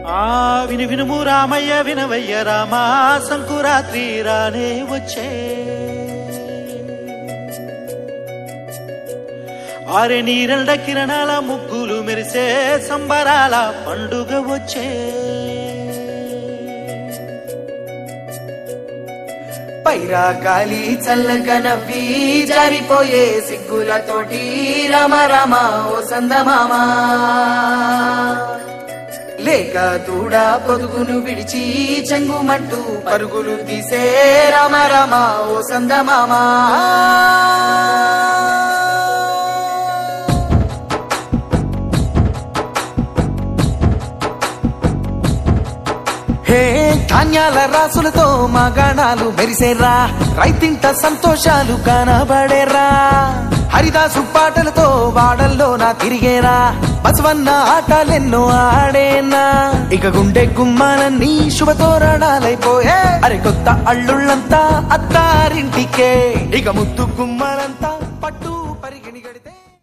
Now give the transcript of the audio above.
ఆ విను వినుము రామయ్య వినవయ్య రామా సంకురాత్రి రానే వచ్చే ఆరె నీరెండ కిరణాల ముగ్గులు మెరిసే సంబరాల పండుగ వచ్చే పైరా గాలి చల్లగా నవ్వి జారిపోయే సిగ్గులతోటి రామ రామ ఓ సందమామ లేక దూడ పొదుగును విడిచి చెంగుమంటూ పరుగులు తీసే రామ రామ ఓ సందమామ హే ధాన్యాల రాసులతో మా గాణాలు మెరిసేరా రైతింట సంతోషాలు కనబడేరా హరిదాసు పాటలతో వాడల్లో నా తిరిగేరా బసవన్న ఆటలెన్నో ఆడేనా ఇక గుండె గుమ్మాలన్నీ శుభతోరణాలైపోయే అరే కొత్త అల్లుళ్ళంతా అత్తారింటికే ఇక ముద్దు గుమ్మల